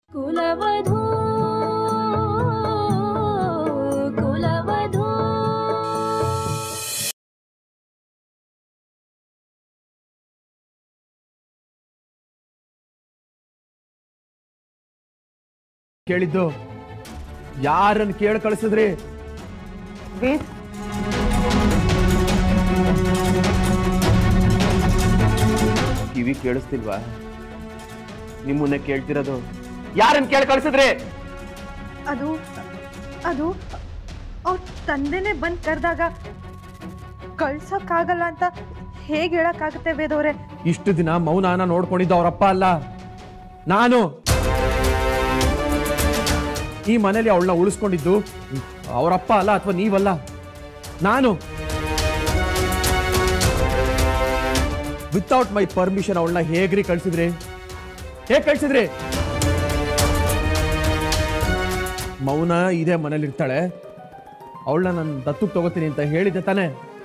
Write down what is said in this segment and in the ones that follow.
ಕುಲವಧೂ ಕುಲವಧೂ ಕೇಳಿದ್ದು ಯಾರನ್ನ ಕೇಳಿ ಕಳಿಸಿದ್ರಿ ವೇದ್ ಕಿವಿ ಕೇಳಿಸ್ತಿಲ್ವಾ ನಿಮ್ಮನ್ನೇ ಕೇಳ್ತಿರೋದು ಯಾರನ್ನ ಕೇಳಿ ಕಳಿಸಿದ್ರಿ ಅದು ಅದು ಅವ್ರ ತಂದೆನೇ ಬಂದು ಕರೆದಾಗ ಕಳ್ಸೋಕ್ಕಾಗಲ್ಲ ಅಂತ ಹೇಗೆ ಹೇಳಕ್ಕಾಗುತ್ತೆ ವೇದವ್ರೆ ಇಷ್ಟು ದಿನ ಮೌನಾನ ನೋಡ್ಕೊಂಡಿದ್ದು ಅವರಪ್ಪ ಅಲ್ಲ ನಾನು ಈ ಮನೇಲಿ ಅವಳನ್ನ ಉಳಿಸ್ಕೊಂಡಿದ್ದು ಅವರಪ್ಪ ಅಲ್ಲ ಅಥವಾ ನೀವಲ್ಲ ನಾನು ವಿತೌಟ್ ಮೈ ಪರ್ಮಿಷನ್ ಅವಳನ್ನ ಹೇಗ್ರಿ ಕಳ್ಸಿದ್ರಿ ಹೇಗ್ ಕಳ್ಸಿದ್ರಿ ಮೌನ ಇದೇ ಮನೇಲಿ ಇರ್ತಾಳೆ ಅವಳನ್ನ ನಾನು ದತ್ತು ತಗೋತೀನಿ ಅಂತ ಹೇಳಿದ್ದೆ ತಾನೇ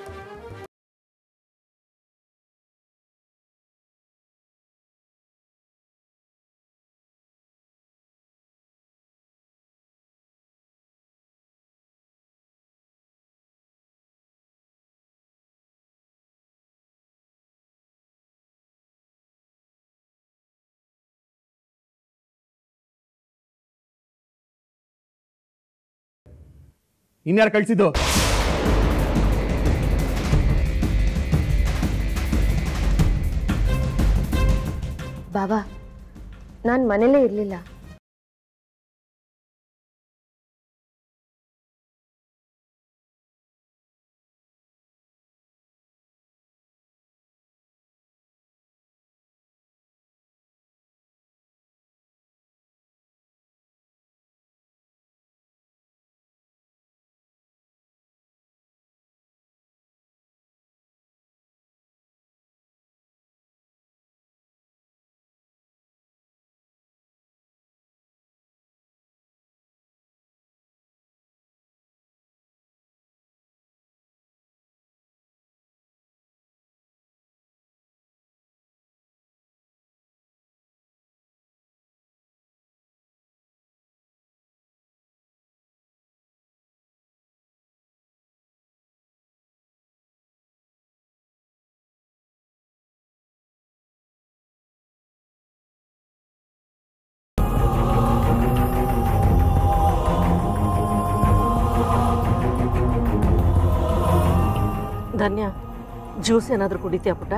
ಇನ್ಯಾರು ಕಳ್ಸಿದ್ದು ಬಾಬಾ ನಾನು ಮನೇಲೇ ಇರಲಿಲ್ಲ ಧನ್ಯ ಜ್ಯೂಸ್ ಏನಾದರೂ ಕುಡಿತೀಯ ಪುಟ್ಟ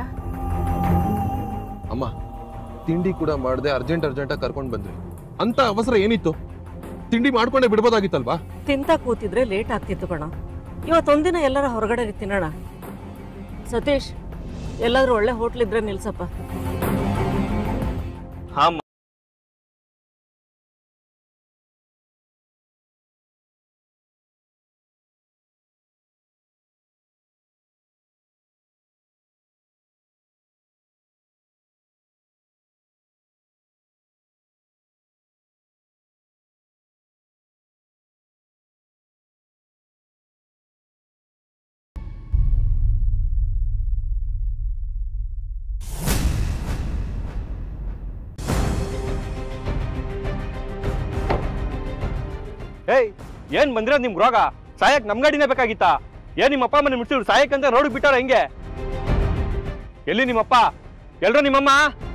ಅಮ್ಮ ತಿಂಡಿ ಕೂಡ ಮಾಡದೆ ಅರ್ಜೆಂಟ್ ಅರ್ಜೆಂಟಾಗಿ ಕರ್ಕೊಂಡು ಬಂದ್ರಿ ಅಂತ ಅವಸರ ಏನಿತ್ತು ತಿಂಡಿ ಮಾಡ್ಕೊಂಡೇ ಬಿಡ್ಬೋದಾಗಿತ್ತಲ್ವಾ ತಿಂತ ಕೂತಿದ್ರೆ ಲೇಟ್ ಆಗ್ತಿತ್ತು ಕಣ ಇವತ್ತೊಂದಿನ ಎಲ್ಲರ ಹೊರಗಡೆ ತಿನ್ನೋಣ ಸತೀಶ್ ಎಲ್ಲಾದ್ರೂ ಒಳ್ಳೆ ಹೋಟ್ಲಿದ್ರೆ ನಿಲ್ಸಪ್ಪ ಏಯ್ ಏನ್ ಬಂದಿರೋದು ನಿಮ್ ರೋಗ ಸಾಯಕ್ ನಮ್ ಗಾಡಿನೇ ಬೇಕಾಗಿತ್ತಾ ಏನ್ ನಿಮ್ಮ ಅಪ್ಪ ಮನೆ ಮುಟ್ಸಿದ್ರು ಸಾಯಕ್ಕಂತ ರೋಡ್ ಬಿಟ್ಟಾರ ಹೆಂಗೆ ಎಲ್ಲಿ ನಿಮ್ಮಪ್ಪ ಎಲ್ರೋ ನಿಮ್ಮಮ್ಮ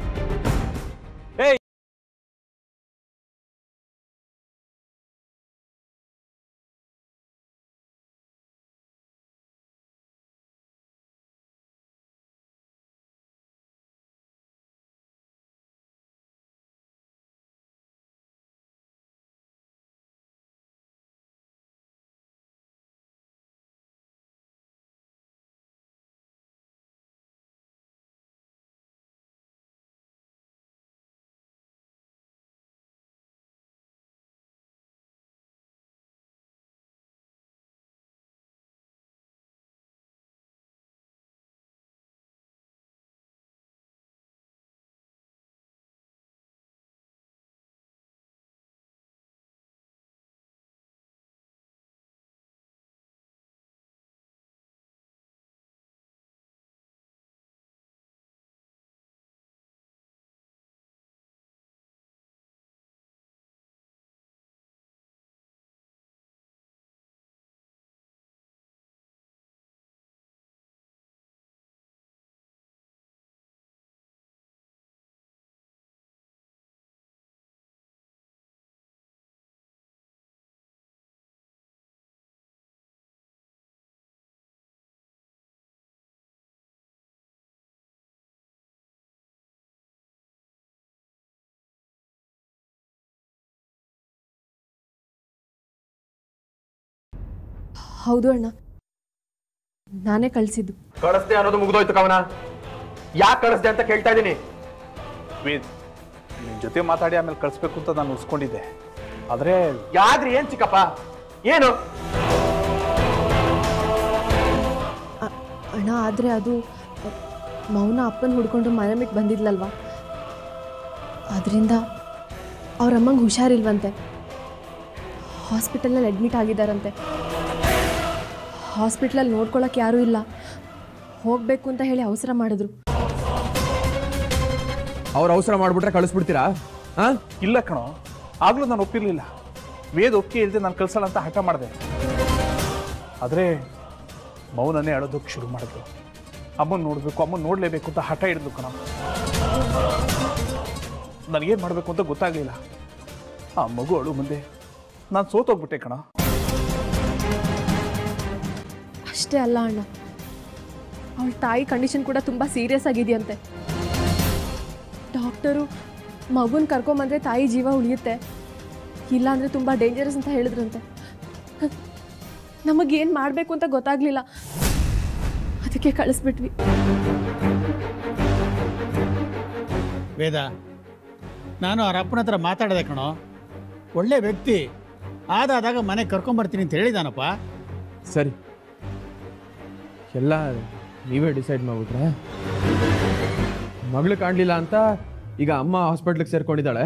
ಹೌದು ಅಣ್ಣ ನಾನೇ ಕಳಿಸಿದ್ದು ಕಳಿಸ್ದೆ ಅನ್ನೋದು ಮುಗಿದೋಯ್ತು ಕವನ ಯಾಕೆ ಕಳಿಸ್ದೆ ಅಂತ ಕೇಳ್ತಾ ಇದ್ದೀನಿ ವೇದ್ ನಿನ್ನ ಜೊತೆ ಮಾತಾಡಿ ಆಮೇಲೆ ಕಳಿಸ್ಬೇಕು ಅಂತ ನಾನು ಉಸ್ಕೊಂಡಿದ್ದೆ ಆದರೆ ಯಾದ್ರಿ ಏನ್ ಚಿಕ್ಕಪ್ಪ ಏನು ಅ- ಅಣ್ಣ ಆದರೆ ಅದು ಅ, ಮೌನ ಅಪ್ಪನ ಹುಡ್ಕೊಂಡು ಮನೆ ಬಿಟ್ಟು ಬಂದಿದ್ಲಲ್ವಾ ಅದರಿಂದ ಅವ್ರ ಅಮ್ಮಂಗೆ ಹುಷಾರಿಲ್ವಂತೆ ಹಾಸ್ಪಿಟಲಲ್ಲಿ ಅಡ್ಮಿಟ್ ಆಗಿದ್ದಾರಂತೆ ಹಾಸ್ಪಿಟ್ಲಲ್ಲಿ ನೋಡ್ಕೊಳಕ್ಕೆ ಯಾರೂ ಇಲ್ಲ ಹೋಗಬೇಕು ಅಂತ ಹೇಳಿ ಅವಸರ ಮಾಡಿದ್ರು ಅವ್ರ ಅವಸರ ಮಾಡ್ಬಿಟ್ರೆ ಕಳಿಸ್ಬಿಡ್ತೀರಾ ಹಾ ಇಲ್ಲ ಕಣೋ ಆಗಲೂ ನಾನು ಒಪ್ಪಿರಲಿಲ್ಲ ವೇದ್ ಒಪ್ಪಿಗೆ ಇಲ್ಲದೆ ನಾನು ಕಳ್ಸಲ್ಲ ಅಂತ ಹಠ ಮಾಡಿದೆ ಆದರೆ ಮೌನನೇ ಅಳೋದಕ್ಕೆ ಶುರು ಮಾಡಿದ್ರು ಅಮ್ಮನ ನೋಡಬೇಕು ಅಮ್ಮನ ನೋಡಲೇಬೇಕು ಅಂತ ಹಠ ಹಿಡಿದು ಕಣ ನನಗೇನು ಮಾಡಬೇಕು ಅಂತ ಗೊತ್ತಾಗಲಿಲ್ಲ ಆ ಮಗು ಅಳು ಮುಂದೆ ನಾನು ಸೋತೋಗ್ಬಿಟ್ಟೆ ಕಣ ಅಷ್ಟೇ ಅಲ್ಲ ಅಣ್ಣ ಅವಳ ತಾಯಿ ಕಂಡೀಷನ್ ಕೂಡ ತುಂಬ ಸೀರಿಯಸ್ ಆಗಿದೆಯಂತೆ ಡಾಕ್ಟರು ಮಗುನ ಕರ್ಕೊಂಬಂದ್ರೆ ತಾಯಿ ಜೀವ ಉಳಿಯುತ್ತೆ ಇಲ್ಲ ಅಂದರೆ ತುಂಬ ಡೇಂಜರಸ್ ಅಂತ ಹೇಳಿದ್ರಂತೆ ನಮಗೇನು ಮಾಡಬೇಕು ಅಂತ ಗೊತ್ತಾಗಲಿಲ್ಲ ಅದಕ್ಕೆ ಕಳಿಸ್ಬಿಟ್ವಿ ವೇದ ನಾನು ಅವ್ರ ಅಪ್ಪನ ಹತ್ರ ಮಾತಾಡಿದೆ ಕಣೋ ಒಳ್ಳೆ ವ್ಯಕ್ತಿ ಆದಾದಾಗ ಮನೆಗೆ ಕರ್ಕೊಂಬರ್ತೀನಿ ಅಂತ ಹೇಳಿದಾನಪ್ಪ ಸರಿ ಎಲ್ಲ ನೀವೇ ಡಿಸೈಡ್ ಮಾಡ್ಬಿಟ್ರೆ ಮಗಳು ಕಾಣಲಿಲ್ಲ ಅಂತ ಈಗ ಅಮ್ಮ ಹಾಸ್ಪಿಟ್ಲಿಗೆ ಸೇರ್ಕೊಂಡಿದ್ದಾಳೆ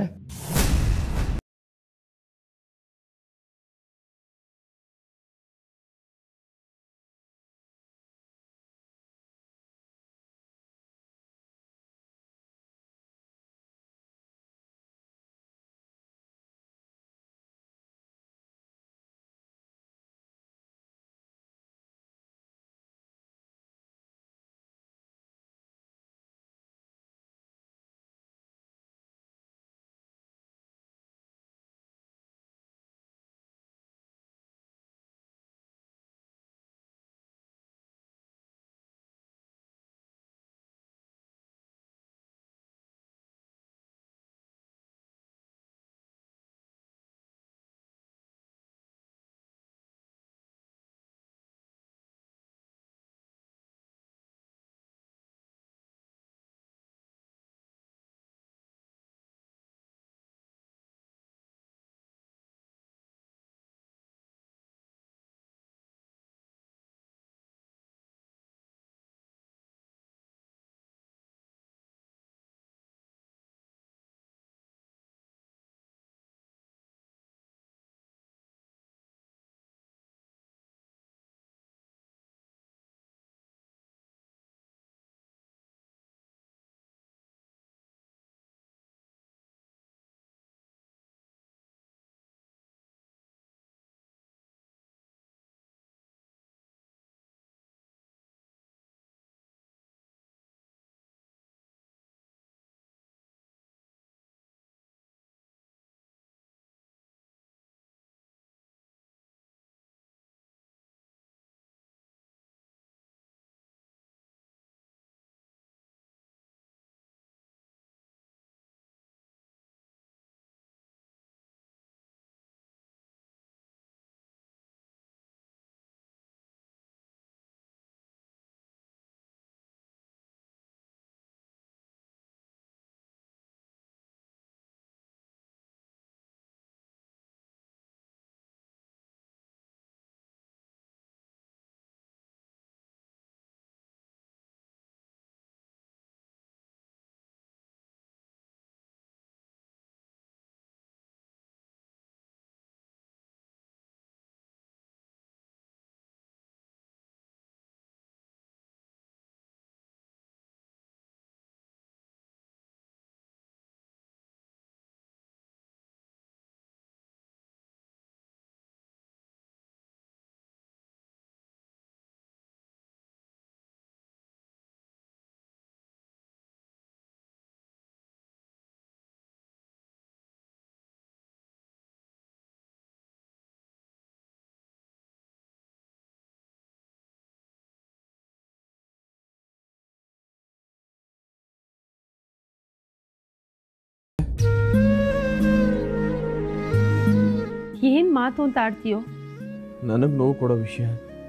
ಏನು ಮಾತು ಅಂತ ಆಡ್ತೀಯೋ ನನಗೆ ನೋವು ಕೊಡೋ ವಿಷಯ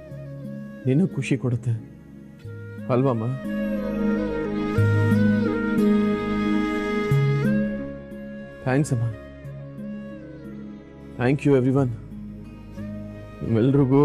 ನಿನಗೆ ಖುಷಿ ಕೊಡುತ್ತೆ ಅಲ್ವಮ್ಮ ಥ್ಯಾಂಕ್ಸ್ ಅಮ್ಮ ಥ್ಯಾಂಕ್ ಯು ಎವ್ರಿ ಒನ್ ನಿಮ್ಮೆಲ್ರಿಗೂ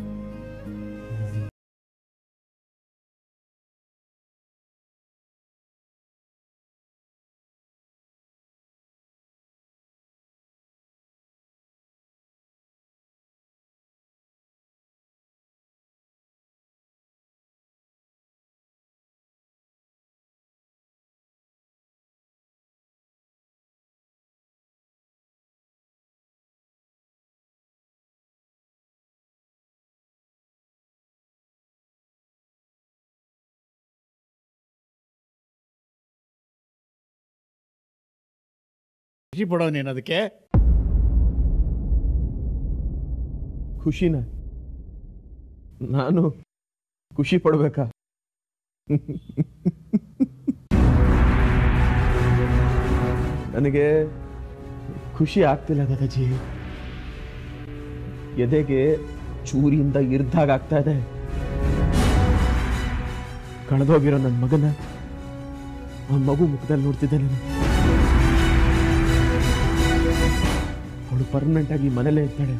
ಖುಷಿ ಪಡೋ ನೀನು ಅದಕ್ಕೆ ಖುಷಿನ ನಾನು ಖುಷಿ ಪಡ್ಬೇಕಾ ನನಗೆ ಖುಷಿ ಆಗ್ತಿಲ್ಲ ದಾದಾಜಿ ಎದೆಗೆ ಚೂರಿಯಿಂದ ಇರ್ದಾಗ ಆಗ್ತಾ ಇದೆ ಕಳೆದೋಗಿರೋ ನನ್ನ ಮಗನ ಆ ಮಗು ಮುಖದಲ್ಲಿ ನೋಡ್ತಿದ್ದೆ ನಾನು ಅವಳು ಪರ್ಮನೆಂಟ್ ಆಗಿ ಮನೇಲೇ ಇರ್ತಾಳೆ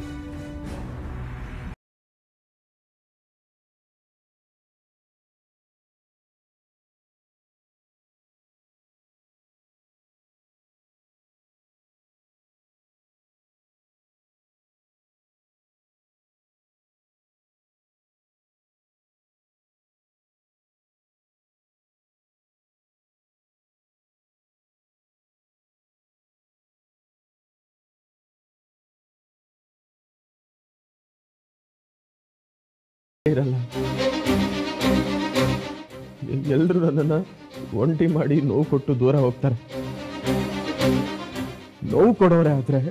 ಇರಲ್ಲ ಎಲ್ಲರೂ ನನ್ನನ್ನು ಒಂಟಿ ಮಾಡಿ ನೋವು ಕೊಟ್ಟು ದೂರ ಹೋಗ್ತಾರೆ ನೋವು ಕೊಡೋರೆ ಆದ್ರೆ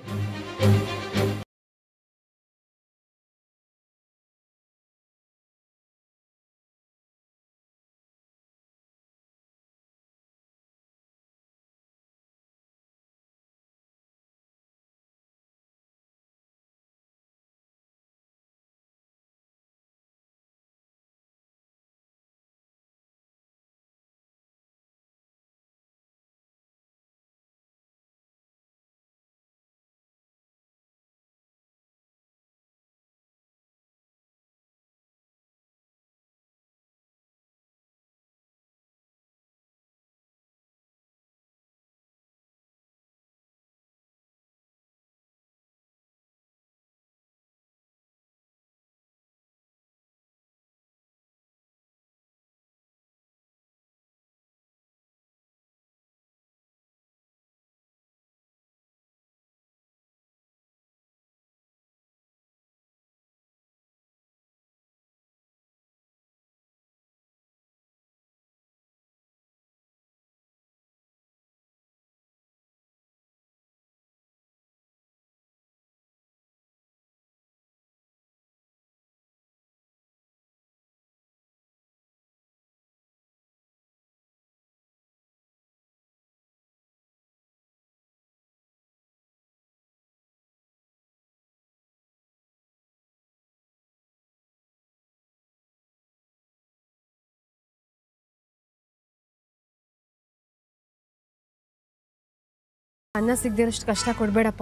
ಅನ್ನ ಸಿಗದಿರೋಷ್ಟು ಕಷ್ಟ ಕೊಡಬೇಡಪ್ಪ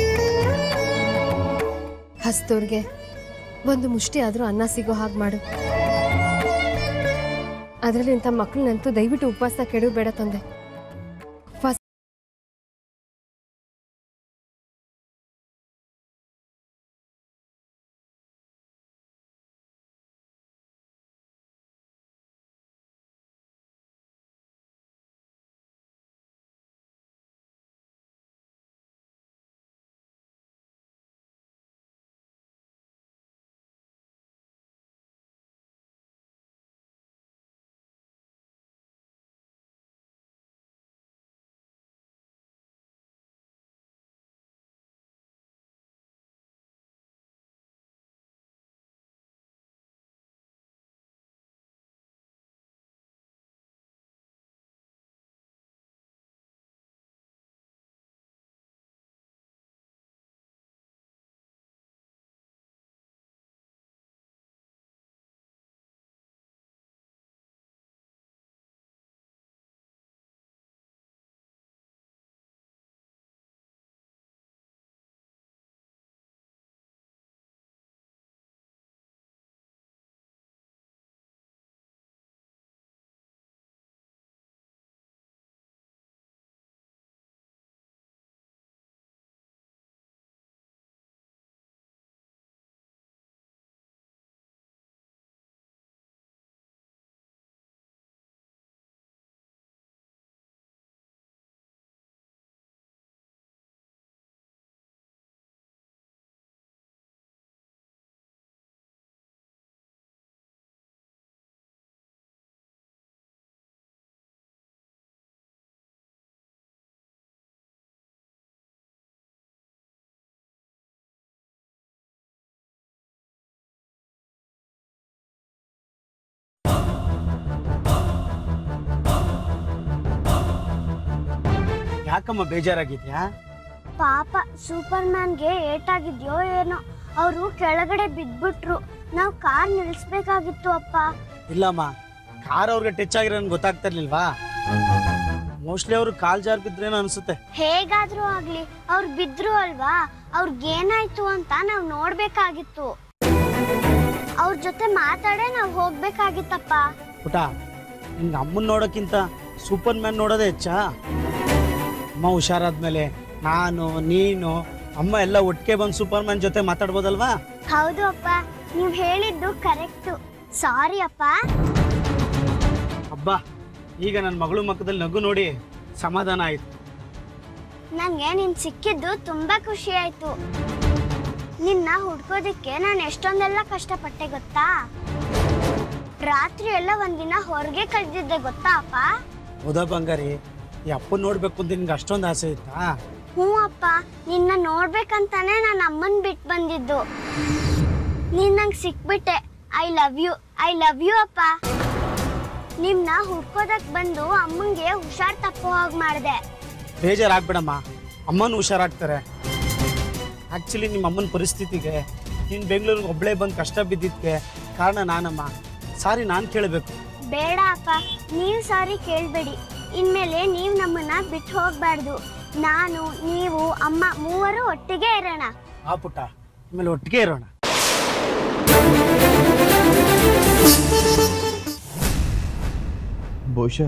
ಹಸ್ತೋರ್ಗೆ ಒಂದು ಮುಷ್ಟಿ ಆದರೂ ಅನ್ನ ಸಿಗೋ ಹಾಗೆ ಮಾಡು ಅದರಲ್ಲಿ ಇಂಥ ಮಕ್ಕಳನ್ನಂತೂ ದಯವಿಟ್ಟು ಉಪವಾಸ ಕೆಡಬೇಡ ತಂದೆ ಯಾಕಮ್ಮ ಬೇಜಾರಾಗಿದ್ಯಾ ಪಾಪ ಸೂಪರ್ ಮ್ಯಾನ್ಗೆ ಏಟಾಗಿದ್ಯೋ ಏನೋ ಅವರು ಕೆಳಗಡೆ ಬಿದ್ಬಿಟ್ರು ನಾವು ಕಾರ್ ನಿಲ್ಲಿಸ್ಬೇಕಾಗಿತ್ತು ಅಪ್ಪ ಇಲ್ಲಮ್ಮ ಕಾರ್ ಅವ್ರಿಗೆ ಟಚ್ ಆಗಿರೋ ಗೊತ್ತಾಗ್ತಿರ್ಲಿಲ್ವಾ ಮೋಸ್ಟ್ಲಿ ಅವ್ರು ಕಾಲ್ ಜಾರ್ ಬಿದ್ರೇನೋ ಅನ್ಸುತ್ತೆ ಹೇಗಾದ್ರೂ ಆಗ್ಲಿ ಅವ್ರು ಬಿದ್ರು ಅಲ್ವಾ ಅವ್ರಿಗೇನಾಯ್ತು ಅಂತ ನಾವ್ ನೋಡ್ಬೇಕಾಗಿತ್ತು ಅವ್ರ ಜೊತೆ ಮಾತಾಡೇ ನಾವ್ ಹೋಗ್ಬೇಕಾಗಿತ್ತಪ್ಪ ಪುಟ ನಿಂಗೆ ಅಮ್ಮನ್ ನೋಡೋಕ್ಕಿಂತ ಸೂಪರ್ ಮ್ಯಾನ್ ನೋಡೋದೇ ಹೆಚ್ಚಾ ಅಮ್ಮ ಹುಷಾರಾದ್ಮೇಲೆ ನಾನು ನೀನು ಅಮ್ಮ ಎಲ್ಲ ಒಟ್ಟಿಗೆ ಬಂದು ಸೂಪರ್ ಮ್ಯಾನ್ ಜೊತೆ ಮಾತಾಡ್ಬೋದಲ್ವಾ ಹೌದು ಅಪ್ಪ ನೀವ್ ಹೇಳಿದ್ದು ಕರೆಕ್ಟು ಸಾರಿ ಅಪ್ಪ ಅಬ್ಬಾ ಈಗ ನನ್ನ ಮಗಳು ಮಕ್ಕದಲ್ಲಿ ನಗು ನೋಡಿ ಸಮಾಧಾನ ಆಯ್ತು ನಂಗೆ ನೀನ್ ಸಿಕ್ಕಿದ್ದು ತುಂಬಾ ಖುಷಿ ಆಯ್ತು ನಿನ್ನ ಹುಡ್ಕೋದಿಕ್ಕೆ ನಾನು ಎಷ್ಟೊಂದೆಲ್ಲ ಕಷ್ಟಪಟ್ಟೆ ಗೊತ್ತಾ ರಾತ್ರಿ ಎಲ್ಲ ಒಂದಿನ ಹೊರಗೆ ಕಳೆದಿದ್ದೆ ಗೊತ್ತಾ ಅಪ್ಪ ಹೌದಾ ಬಂಗಾರಿ ಈ ಅಪ್ಪನ್ ನೋಡ್ಬೇಕು ಅಂತ ನಿನ್ಗೆ ಅಷ್ಟೊಂದು ಆಸೆ ಇತ್ತಾ ಹ್ಞೂ ಅಪ್ಪ ನಿನ್ನ ನೋಡ್ಬೇಕಂತಾನೆ ನಾನು ಅಮ್ಮನ್ ಬಿಟ್ಟು ಬಂದಿದ್ದು ನೀನ್ ನಂಗೆ ಸಿಕ್ಬಿಟ್ಟೆ I love you I love you ಅಪ್ಪ ನಿಮ್ನ ಹುಡ್ಕೋದಕ್ ಬಂದು ಅಮ್ಮಂಗೆ ಹುಷಾರ್ ತಪ್ಪೋ ಹೋಗ್ ಮಾಡ್ದೆ ಬೇಜಾರಾಗ್ಬೇಡಮ್ಮ ಅಮ್ಮನೂ ಹುಷಾರಾಗ್ತಾರೆ ಆ್ಯಕ್ಚುಲಿ ನಿಮ್ಮ ಅಮ್ಮನ ಪರಿಸ್ಥಿತಿಗೆ ನೀನು ಬೆಂಗಳೂರಿಗೆ ಒಬ್ಬಳೇ ಬಂದು ಕಷ್ಟ ಬಿದ್ದಿದ್ದಕ್ಕೆ ಕಾರಣ ನಾನಮ್ಮ ಸಾರಿ ನಾನು ಕೇಳಬೇಕು ಬೇಡ ಅಪ್ಪ ನೀವು ಸಾರಿ ಕೇಳ್ಬೇಡಿ ಇನ್ಮೇಲೆ ನೀವು ನಮ್ಮನ್ನ ಬಿಟ್ಟು ಹೋಗ್ಬಾರ್ದು ನಾನು ನೀವು ಅಮ್ಮ ಮೂವರು ಒಟ್ಟಿಗೆ ಇರೋಣ ಆ ಪುಟ್ಟ ಆಮೇಲೆ ಒಟ್ಟಿಗೆ ಇರೋಣ ಬಹುಶಃ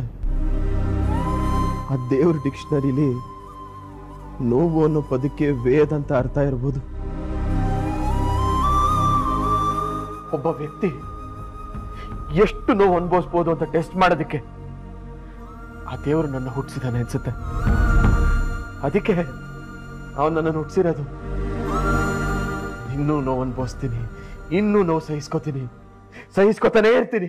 ಆ ದೇವ್ರ ಡಿಕ್ಷನರಿಲಿ ನೋವು ಅನ್ನೋ ಪದಕ್ಕೆ ವೇದ ಅಂತ ಅರ್ಥ ಇರ್ಬೋದು ಒಬ್ಬ ವ್ಯಕ್ತಿ ಎಷ್ಟು ನೋವು ಅನುಭವಿಸ್ಬೋದು ಅಂತ ಟೆಸ್ಟ್ ಮಾಡೋದಕ್ಕೆ ಆ ದೇವರು ನನ್ನ ಹುಟ್ಟಿಸಿದಾನೆ ಅನ್ಸುತ್ತೆ ಅದಕ್ಕೆ ಅವನು ನನ್ನನ್ನು ಹುಟ್ಟಿಸಿರೋದು ಇನ್ನೂ ನೋವು ಅನುಭವಿಸ್ತೀನಿ ಇನ್ನೂ ನೋವು ಸಹಿಸ್ಕೋತೀನಿ ಸಹಿಸ್ಕೋತಾನೇ ಇರ್ತೀನಿ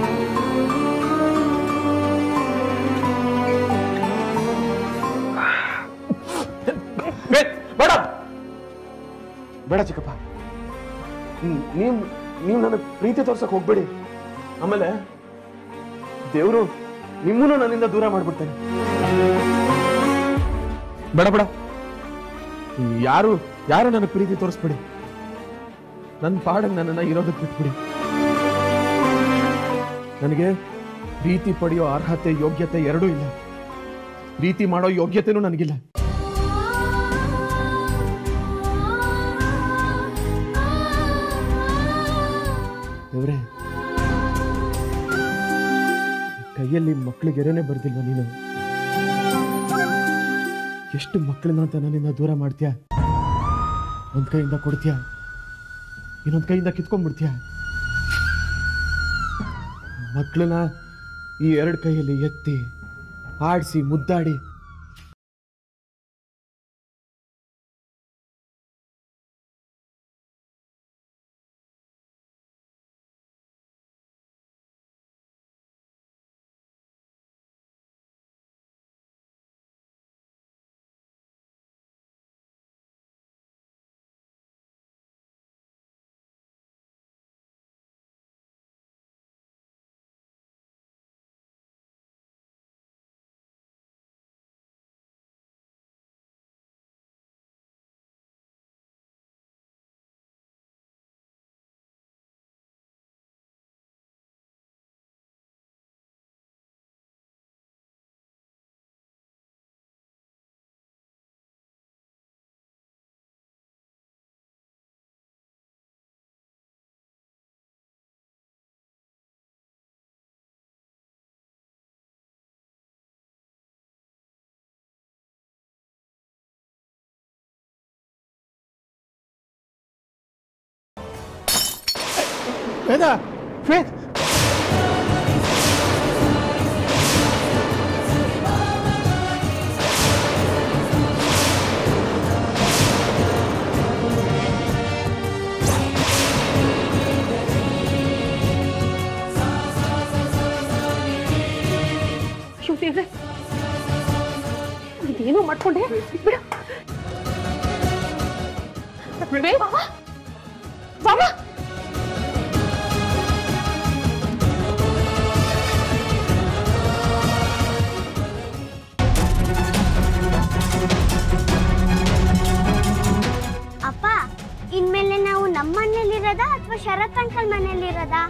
ಬೇ- ಬೇಡ ಬೇಡ ಚಿಕ್ಕಪ್ಪ ಹ್ಮ್, ನೀವ್ ನೀವು ನನ್ನ ಪ್ರೀತಿ ತೋರ್ಸಕ್ ಹೋಗ್ಬೇಡಿ ಆಮೇಲೆ ದೇವರು ನಿಮ್ಮನ್ನು ನನ್ನಿಂದ ದೂರ ಮಾಡ್ಬಿಡ್ತಾನೆ ಬೇಡ ಬೇಡ ಯಾರು ಯಾರು ನನ್ನ ಪ್ರೀತಿ ತೋರಿಸ್ಬೇಡಿ ನನ್ನ ಪಾಡಂಗ್ ನನ್ನನ್ನ ಇರೋದಕ್ಕೆ ಬಿಟ್ಬಿಡಿ ನನಗೆ ಪ್ರೀತಿ ಪಡೆಯೋ ಅರ್ಹತೆ ಯೋಗ್ಯತೆ ಎರಡೂ ಇಲ್ಲ ಪ್ರೀತಿ ಮಾಡೋ ಯೋಗ್ಯತೆನೂ ನನಗಿಲ್ಲ ದೇವ್ರೆ ಕೈಯಲ್ಲಿ ಮಕ್ಕಳಿಗೆ ಎರೆನೇ ಬರ್ದಿಲ್ವ ನೀನು ಎಷ್ಟು ಮಕ್ಕಳನ್ನ ಅಂತ ನನ್ನಿಂದ ದೂರ ಮಾಡ್ತೀಯ ಒಂದ್ ಕೈಯಿಂದ ಕೊಡ್ತೀಯ ಇನ್ನೊಂದ್ ಕೈಯಿಂದ ಕಿತ್ಕೊಂಡ್ಬಿಡ್ತೀಯ ಮಕ್ಕಳನ್ನ ಈ ಎರಡು ಕೈಯಲ್ಲಿ ಎತ್ತಿ ಆಡಿಸಿ ಮುದ್ದಾಡಿ ವೇದ ವೇದ್ ಅಯ್ಯೋ ದೇವ್ರೆ ಇದೇನೋ ಮಾಡ್ಕೊಂಡೆ ಬಿಡ ಬಾಬಾ ಬಾಬಾ ಇನ್ಮೇಲೆ ನಾವು ನಮ್ಮ ಮನೇಲಿರೋದಾ ಅಥವಾ ಶರತ್ ಅಂಕಲ್ ಮನೇಲಿರೋದಾ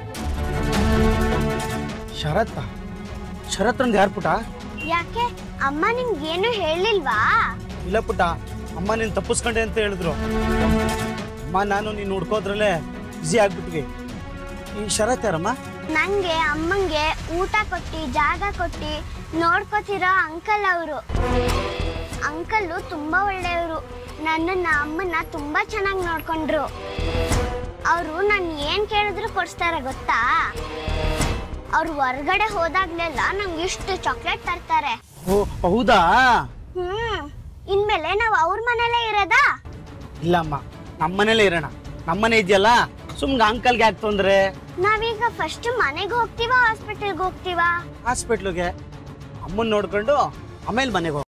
ಶರತ್ತ ಶರತ್ ಯಾರು ಪುಟ ಯಾಕೆ ಅಮ್ಮ ನಿಮ್ಗೇನು ಹೇಳಿಲ್ವಾ ಇಲ್ಲ ಪುಟ್ಟ ಅಮ್ಮ ನೀನು ತಪ್ಪಿಸ್ಕೊಂಡೆ ಅಂತ ಹೇಳಿದ್ರು ಅಮ್ಮ ನಾನು ನೀನು ಹುಡ್ಕೋದ್ರಲ್ಲೇ ಬ್ಯುಸಿ ಆಗ್ಬಿಟ್ವಿ ಈ ಶರತ್ ಯಾರಮ್ಮ ನಂಗೆ ಅಮ್ಮಂಗೆ ಊಟ ಕೊಟ್ಟಿ ಜಾಗ ಕೊಟ್ಟಿ ನೋಡ್ಕೋತಿರೋ ಅಂಕಲ್ ಅವರು ಅಂಕಲ್ಲು ತುಂಬಾ ಒಳ್ಳೆಯವರು ನನ್ನನ್ನ ಅಮ್ಮನ್ನ ತುಂಬಾ ಚೆನ್ನಾಗಿ ನೋಡ್ಕೊಂಡ್ರು ಅವರು ನಾನು ಏನ್ ಕೇಳಿದ್ರು ಕೊಡಿಸ್ತಾರೆ ಗೊತ್ತಾ ಅವ್ರು ಹೊರಗಡೆ ಹೋದಾಗ್ಲೆಲ್ಲ ನಂಗೆ ಇಷ್ಟು ಚಾಕ್ಲೇಟ್ ತರ್ತಾರೆ ಓ ಹೌದಾ ಹ್ಮ್ ಇನ್ಮೇಲೆ ನಾವು ಅವ್ರ ಮನೇಲೇ ಇರೋದಾ ಇಲ್ಲಮ್ಮ ನಮ್ಮನೇಲೇ ಇರೋಣ ನಮ್ಮನೆ ಇದೆಯಲ್ಲ ಸುಮ್ಗೆ ಅಂಕಲ್ಗೆ ಯಾಕೆ ತೊಂದ್ರೆ ನಾವೀಗ ಫಸ್ಟ್ ಮನೆಗೆ ಹೋಗ್ತೀವಾ ಹಾಸ್ಪಿಟಲ್ಗೆ ಹೋಗ್ತೀವಾ ಹಾಸ್ಪಿಟ್ಲಿಗೆ ಅಮ್ಮನ್ ನೋಡ್ಕೊಂಡು ಆಮೇಲೆ ಮನೆಗೆ